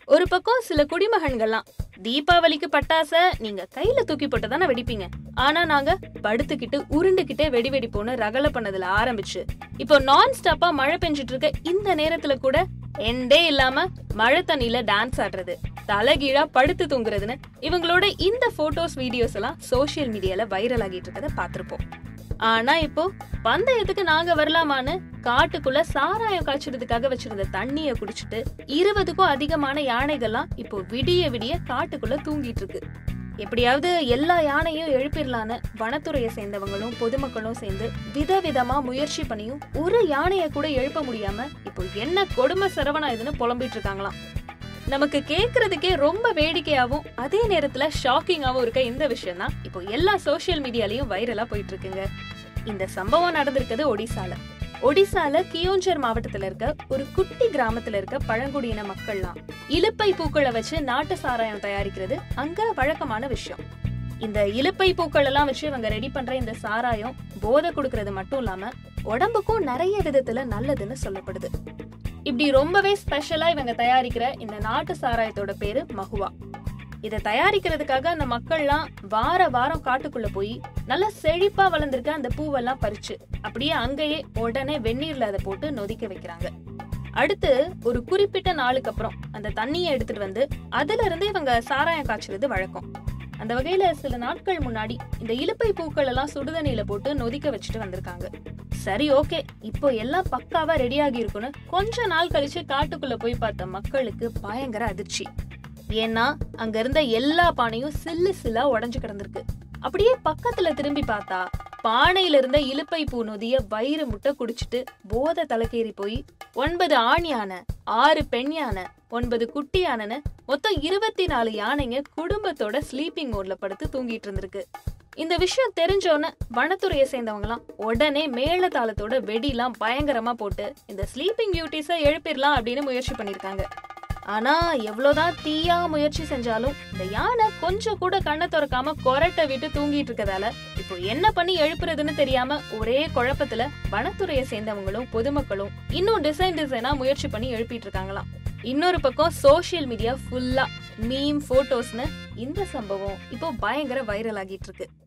ஒரு பக்கம் சில குடிமகன்கள்லாம் தீபாவளிக்கு பட்டாச நீங்க கையில தூக்கி போட்டு தானே வெடிப்பீங்க ஆனா நாங்க படுத்துக்கிட்டு உருண்டுகிட்டே வெடி வெடிப்போன்னு ரகல பண்ணதுல ஆரம்பிச்சு இப்போ நான் ஸ்டாப்பா மழை பெஞ்சிட்டு இருக்க இந்த நேரத்துல கூட எண்டே இல்லாம மழை தண்ணியில டான்ஸ் ஆடுறது தலைகீழா படுத்து தூங்குறதுன்னு இவங்களோட இந்த போட்டோஸ் வீடியோஸ் எல்லாம் சோஷியல் மீடியால வைரல் ஆகிட்டு இருக்கத பார்த்திருப்போம் ஆனா இப்போ பந்தயத்துக்கு நாங்க வரலாமான்னு காட்டுக்குள்ள சாராயம் காய்ச்சறதுக்காக வச்சிருந்த தண்ணிய குடிச்சிட்டு இருபதுக்கும் அதிகமான யானைகள்லாம் இப்போ விடிய விடிய காட்டுக்குள்ள தூங்கிட்டு இருக்கு எப்படியாவது எல்லா யானையும் எழுப்பிடலான்னு வனத்துறையை சேர்ந்தவங்களும் பொதுமக்களும் சேர்ந்து விதவிதமா முயற்சி பண்ணியும் ஒரு யானைய கூட எழுப்ப முடியாம இப்போ என்ன கொடுமை சரவணா இதுன்னு புலம்பிட்டு இருக்காங்களாம் நமக்கு கேக்குறதுக்கே ரொம்ப வேடிக்கையாவும் அதே நேரத்துல ஷாக்கிங்காவும் இருக்க இந்த விஷயம் தான் இப்போ எல்லா சோஷியல் மீடியாலயும் வைரலா போயிட்டு இருக்குங்க இந்த சம்பவம் நடந்திருக்கிறது ஒடிசால ஒடிசால கியோஞ்சர் மாவட்டத்துல இருக்க ஒரு குட்டி கிராமத்துல இருக்க பழங்குடியின மக்கள்லாம் இலுப்பை பூக்களை வச்சு நாட்டு சாராயம் தயாரிக்கிறது அங்க வழக்கமான விஷயம் இந்த இலுப்பை பூக்கள் எல்லாம் வச்சு இவங்க ரெடி பண்ற இந்த சாராயம் போதை கொடுக்கறது மட்டும் இல்லாம உடம்புக்கும் நிறைய விதத்துல நல்லதுன்னு சொல்லப்படுது இப்படி ரொம்பவே ஸ்பெஷலா இவங்க தயாரிக்கிற இந்த நாட்டு சாராயத்தோட பேரு மகுவா இதை தயாரிக்கிறதுக்காக அந்த மக்கள்லாம் வார வாரம் காட்டுக்குள்ள போய் நல்லா செழிப்பா வளர்ந்திருக்க அந்த பூவெல்லாம் பறிச்சு அப்படியே அங்கேயே உடனே வெந்நீர்ல அதை போட்டு நொதிக்க வைக்கிறாங்க அடுத்து ஒரு குறிப்பிட்ட நாளுக்கு அப்புறம் அந்த தண்ணியை எடுத்துட்டு வந்து அதுல இருந்து இவங்க சாராயம் காய்ச்சுறது வழக்கம் அந்த வகையில சில நாட்கள் முன்னாடி இந்த இலுப்பை பூக்கள் எல்லாம் சுடுதண்ணியில போட்டு நொதிக்க வச்சுட்டு வந்திருக்காங்க சரி ஓகே இப்போ எல்லாம் பக்காவா ரெடி ஆகி இருக்குன்னு கொஞ்ச நாள் கழிச்சு காட்டுக்குள்ள போய் பார்த்த மக்களுக்கு பயங்கர அதிர்ச்சி ஏன்னா அங்க இருந்த எல்லா பானையும் சில்லு சில்லா உடைஞ்சு கிடந்திருக்கு அப்படியே பக்கத்துல திரும்பி பார்த்தா பானையில இருந்த இலுப்பை பூ நொதிய வயிறு முட்டை குடிச்சிட்டு போதை தலைக்கேறி போய் ஒன்பது ஆண் யானை ஆறு பெண் யானை ஒன்பது குட்டி யானைன்னு மொத்தம் இருபத்தி நாலு யானைங்க குடும்பத்தோட ஸ்லீப்பிங் மோட்ல படுத்து தூங்கிட்டு இருந்திருக்கு இந்த விஷயம் தெரிஞ்சோன்னு வனத்துறையை சேர்ந்தவங்கலாம் உடனே மேள தாளத்தோட வெடிலாம் பயங்கரமா போட்டு இந்த ஸ்லீப்பிங் பியூட்டிஸை எழுப்பிடலாம் அப்படின்னு முயற்சி பண்ணிருக்காங்க ஆனா எவ்வளவுதான் தீயா முயற்சி செஞ்சாலும் இந்த யானை கொஞ்சம் கூட கண்ணை திறக்காம கொரட்டை விட்டு தூங்கிட்டு இருக்கதால இப்போ என்ன பண்ணி எழுப்புறதுன்னு தெரியாம ஒரே குழப்பத்துல வனத்துறையை சேர்ந்தவங்களும் பொதுமக்களும் இன்னும் டிசைன் டிசைனா முயற்சி பண்ணி எழுப்பிட்டு இருக்காங்களாம் இன்னொரு பக்கம் சோஷியல் மீடியா ஃபுல்லா மீம் போட்டோஸ்னு இந்த சம்பவம் இப்போ பயங்கர வைரல் ஆகிட்டு இருக்கு